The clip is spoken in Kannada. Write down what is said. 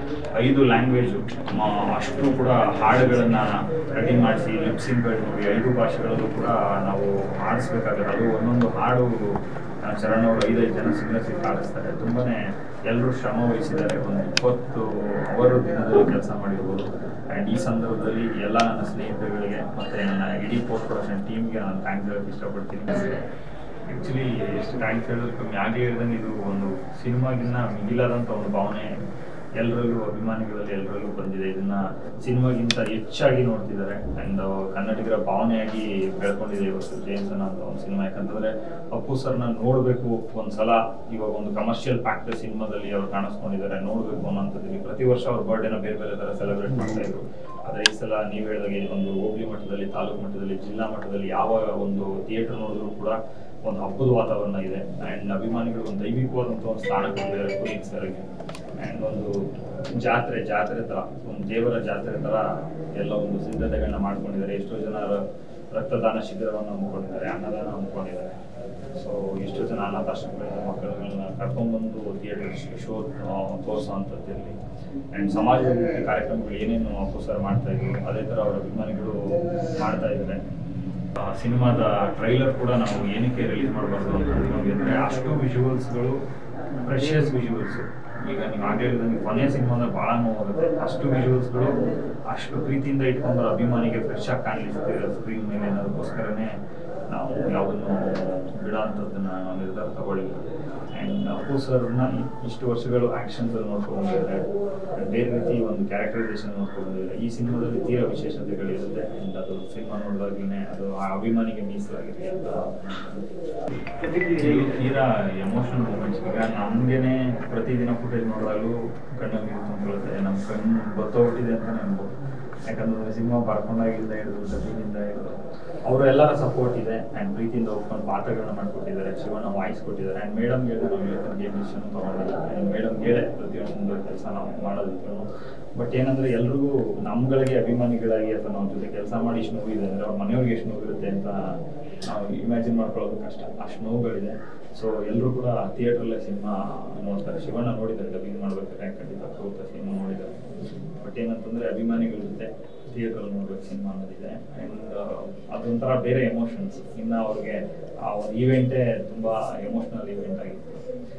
ಐದು ಲ್ಯಾಂಗ್ವೇಜು ಅಷ್ಟು ಕೂಡ ಹಾಡುಗಳನ್ನ ರೆಡಿ ಮಾಡಿಸಿ ಲಿಪ್ಸಿಂಗ್ಗಳು ನೋಡಿ ಐದು ಭಾಷೆಗಳಲ್ಲೂ ಕೂಡ ನಾವು ಆಡಿಸ್ಬೇಕಾಗುತ್ತೆ ಅದು ಒಂದೊಂದು ಹಾಡು ಆ, ಚರಣ್ ಅವರು ಐದೈದು ಜನ ಸಿಂಗರ್ ಸಿಕ್ಕ ಆಡಿಸ್ತಾರೆ ತುಂಬಾನೇ ಎಲ್ಲರೂ ಶ್ರಮ ವಹಿಸಿದ್ದಾರೆ ಒಂದು ಇಪ್ಪತ್ತು ಅವರು ದಿನದಲ್ಲಿ ಕೆಲಸ ಮಾಡಿರ್ಬೋದು ಆ್ಯಂಡ್ ಈ ಸಂದರ್ಭದಲ್ಲಿ ಎಲ್ಲ ನನ್ನ ಸ್ನೇಹಿತರುಗಳಿಗೆ ಮತ್ತು ನನ್ನ ಇಡೀ ಪೋಸ್ಟ್ ಪ್ರೊಡಕ್ಷನ್ ಟೀಮ್ಗೆ ನಾನು ಥ್ಯಾಂಕ್ಸ್ ಹೇಳಕ್ಕೆ ಇಷ್ಟಪಡ್ತೀನಿ ಆ್ಯಕ್ಚುಲಿ ಎಷ್ಟು ಥ್ಯಾಂಕ್ಸ್ ಹೇಳೋದು ಕಮ್ಮಿ ಆಗಲೇ ಹೇಳ್ದಂಗೆ ಇದು ಒಂದು ಸಿನಿಮಾಗಿನ್ನ ಮಿಗಿಲಾದಂಥ ಒಂದು ಭಾವನೆ ಎಲ್ಲರಲ್ಲೂ ಅಭಿಮಾನಿಗಳಲ್ಲಿ ಎಲ್ಲರಲ್ಲೂ ಬಂದಿದೆ ಇದನ್ನ ಸಿನಿಮಾಗಿಂತ ಹೆಚ್ಚಾಗಿ ನೋಡ್ತಿದ್ದಾರೆ ಆ್ಯಂಡ್ ಕನ್ನಡಿಗರ ಭಾವನೆಯಾಗಿ ಬೆಳ್ಕೊಂಡಿದೆ ಇವತ್ತು ಜೇಮ್ಸನ್ ಅಂತ ಒಂದು ಸಿನಿಮಾ ಯಾಕಂತಂದ್ರೆ ಅಪ್ಪು ಸರ್ನ ನೋಡಬೇಕು ಒಂದ್ಸಲ ಇವಾಗ ಒಂದು ಕಮರ್ಷಿಯಲ್ ಪ್ಯಾಕ್ಟ್ ಸಿನಿಮಾದಲ್ಲಿ ಅವ್ರು ಕಾಣಿಸ್ಕೊಂಡಿದ್ದಾರೆ ನೋಡಬೇಕು ಅನ್ನೋಂಥದ್ದು ಪ್ರತಿ ವರ್ಷ ಅವ್ರ ಬರ್ಡೇನ ಬೇರೆ ಬೇರೆ ಥರ ಸೆಲೆಬ್ರೇಟ್ ಮಾಡ್ತಾ ಇದ್ರು ಆದರೆ ಈ ಸಲ ನೀವು ಹೇಳಿದಾಗೆ ಒಂದು ಹೋಬಳಿ ಮಟ್ಟದಲ್ಲಿ ತಾಲೂಕು ಮಟ್ಟದಲ್ಲಿ ಜಿಲ್ಲಾ ಮಟ್ಟದಲ್ಲಿ ಯಾವ ಒಂದು ಥಿಯೇಟರ್ ನೋಡಿದ್ರು ಕೂಡ ಒಂದು ಹಬ್ಬದ ವಾತಾವರಣ ಇದೆ ಆ್ಯಂಡ್ ಅಭಿಮಾನಿಗಳು ಒಂದು ದೈವಿಕವಾದಂಥ ಒಂದು ಸ್ಥಾನ ಕೊಟ್ಟಿದ್ದಾರೆ ಪುನೀತ್ ಸರ್ಗೆ ಆ್ಯಂಡ್ ಒಂದು ಜಾತ್ರೆ ಜಾತ್ರೆ ಥರ ಒಂದು ದೇವರ ಜಾತ್ರೆ ಥರ ಎಲ್ಲ ಒಂದು ಸಿದ್ಧತೆಗಳನ್ನ ಮಾಡ್ಕೊಂಡಿದ್ದಾರೆ ಎಷ್ಟೋ ಜನ ರ- ರಕ್ತದಾನ ಶಿಬಿರವನ್ನು ಹಮ್ಮಿಕೊಂಡಿದ್ದಾರೆ ಅನ್ನದಾನ ಹಮ್ಮಿಕೊಂಡಿದ್ದಾರೆ ಸೊ ಎಷ್ಟೋ ಜನ ಅನಾಥಾಶ್ರಮಗಳಿಂದ ಮಕ್ಕಳನ್ನ ಕರ್ಕೊಂಡ್ಬಂದು ಥಿಯೇಟರ್ ಶೋ ತೋರಿಸೋ ಅಂಥದ್ದಿರಲಿ ಆ್ಯಂಡ್ ಸಮಾಜಮುಖಿ ಕಾರ್ಯಕ್ರಮಗಳು ಏನೇನು ಅಪ್ಪು ಸರ್ ಮಾಡ್ತಾ ಇದ್ರು ಅದೇ ಥರ ಅವರ ಅಭಿಮಾನಿಗಳು ಮಾಡ್ತಾ ಇದ್ದಾರೆ ಆ, ಸಿನಿಮಾದ ಟ್ರೈಲರ್ ಕೂಡ ನಾವು ಏನಕ್ಕೆ ರಿಲೀಸ್ ಮಾಡಬಾರ್ದು ಅಂತ ಅಂದ್ಕೊಂಡ್ವಿ ಅಂದ್ರೆ ಅಷ್ಟು ವಿಜುವಲ್ಸ್ಗಳು ಪ್ರೆಷಿಯಸ್ ವಿಜುವಲ್ಸ್ ಈಗ ನೀವು ಆಗಲೇ ಹೇಳಿದಂಗೆ ಕೊನೆಯ ಸಿನಿಮಾದ ಭಾಳ ನೋವಾಗುತ್ತೆ ಅಷ್ಟು ವಿಜುವಲ್ಸ್ಗಳು ಅಷ್ಟು ಪ್ರೀತಿಯಿಂದ ಇಟ್ಕೊಂಡು ಅಭಿಮಾನಿಗೆ ಫ್ರೆಶ್ ಆಗಿ ಕಾಣಲಿಕ್ಕೆ ಸ್ಕ್ರೀನ್ ಮೇಲೆ ಅನ್ನೋದಕ್ಕೋಸ್ಕರನೇ ನಾವು ಯಾವುದನ್ನು ಬಿಡೋ ಅಂಥದ್ದನ್ನ ನಾವು ನಿರ್ಧಾರ ತಗೊಳ್ಳಿಲ್ಲ ಆ್ಯಂಡ್ ಅಪ್ಪು ಸರ್ನ ಇಷ್ಟು ವರ್ಷಗಳು ಆ್ಯಕ್ಷನ್ಸ್ ನೋಡ್ಕೊಂಡಿದ್ದಾರೆ ಬೇರೆ ರೀತಿ ಒಂದು ಕ್ಯಾರೆಕ್ಟರೈಸೇಷನ್ ನೋಡ್ಕೊಂಡಿದ್ದಾರೆ ಈ ಸಿನಿಮಾದಲ್ಲಿ ತೀರಾ ವಿಶೇಷತೆಗಳಿರುತ್ತೆ ಆ್ಯಂಡ್ ಅದು ಸಿನಿಮಾ ನೋಡಿದಾಗಲೇ ಅದು ಆ ಅಭಿಮಾನಿಗೆ ಮೀಸಲಾಗಿದೆ ಅಂತ ಇದು ತೀರಾ ಎಮೋಷನಲ್ ಮೂಮೆಂಟ್ಸ್ ಈಗ ನಮಗೇನೆ ಪ್ರತಿದಿನ ಫುಟೇಜ್ ನೋಡಿದಾಗಲೂ ಕಣ್ಣಲ್ಲಿ ನೀರು ತುಂಬಿಕೊಳ್ಳುತ್ತೆ ನಮ್ಮ ಕಣ್ಣು ಬತ್ತೋಗ್ಬಿಟ್ಟಿದೆ ಅಂತ ಅನ್ಬೋದು ಯಾಕಂದ್ರೆ ಸಿನಿಮಾ ಬರ್ಕೊಂಡಾಗಿಂದ ಹಿಡಿದು ಡಬ್ಬಿಂಗಿಂದ ಹಿಡಿದು ಅವರು ಎಲ್ಲರ ಸಪೋರ್ಟ್ ಇದೆ ಆ್ಯಂಡ್ ಪ್ರೀತಿಯಿಂದ ಒಪ್ಕೊಂಡು ಪಾತ್ರಗಳನ್ನ ಮಾಡಿಕೊಟ್ಟಿದ್ದಾರೆ ಶಿವಣ್ಣ ವಾಯ್ಸ್ ಕೊಟ್ಟಿದ್ದಾರೆ ಆ್ಯಂಡ್ ಮೇಡಮ್ ಹೇಳಿದೆ ನಾವು ಇವತ್ತಿನ ಏನು ಡಿಸಿಷನ್ ತೊಗೊಂಡಿಲ್ಲ ಆ್ಯಂಡ್ ಮೇಡಮ್ ಹೇಳೆ ಪ್ರತಿಯೊಂದು ಕೆಲಸ ನಾವು ಮಾಡೋದಿತ್ತು ಬಟ್ ಏನಂದ್ರೆ ಎಲ್ರಿಗೂ ನಮ್ಗಳಿಗೆ ಅಭಿಮಾನಿಗಳಾಗಿ ಅಥವಾ ನಾವು ಜೊತೆ ಕೆಲಸ ಮಾಡಿ ಇಷ್ಟು ನೋವಿದೆ ಅಂದ್ರೆ ಅವ್ರ ಮನೆಯವ್ರಿಗೆ ಎಷ್ಟು ನೋವಿರುತ್ತೆ ಅಂತ ನಾವು ಇಮ್ಯಾಜಿನ್ ಮಾಡ್ಕೊಳ್ಳೋದು ಕಷ್ಟ ಅಷ್ಟು ನೋವುಗಳಿದೆ ಸೊ ಎಲ್ಲರೂ ಕೂಡ ಥಿಯೇಟ್ರಲ್ಲೇ ಸಿನಿಮಾ ನೋಡ್ತಾರೆ ಶಿವಣ್ಣ ನೋಡಿದ್ದಾರೆ ಡಬ್ಬಿಂಗ್ ಮಾಡ್ಬೇಕಾದ್ರೆ ಖಂಡಿತ ಹೋಗ್ತಾ ಸಿನಿಮಾ ನೋಡಿದ್ದಾರೆ ಬಟ್ ಏನಂತಂದ್ರೆ ಅಭಿಮಾನಿಗಳ ಜೊತೆ ಥಿಯೇಟ್ರಲ್ಲಿ ನೋಡ್ಬೇಕು ಸಿನಿಮಾ ಅನ್ನೋದಿದೆ ಆ್ಯಂಡ್ ಅದೊಂಥರ ಬೇರೆ ಎಮೋಷನ್ಸ್ ಇನ್ನು ಅವ್ರಿಗೆ ಆ ಒಂದು ಈವೆಂಟೇ ತುಂಬ ಎಮೋಷ್ನಲ್ ಈವೆಂಟ್ ಆಗಿತ್ತು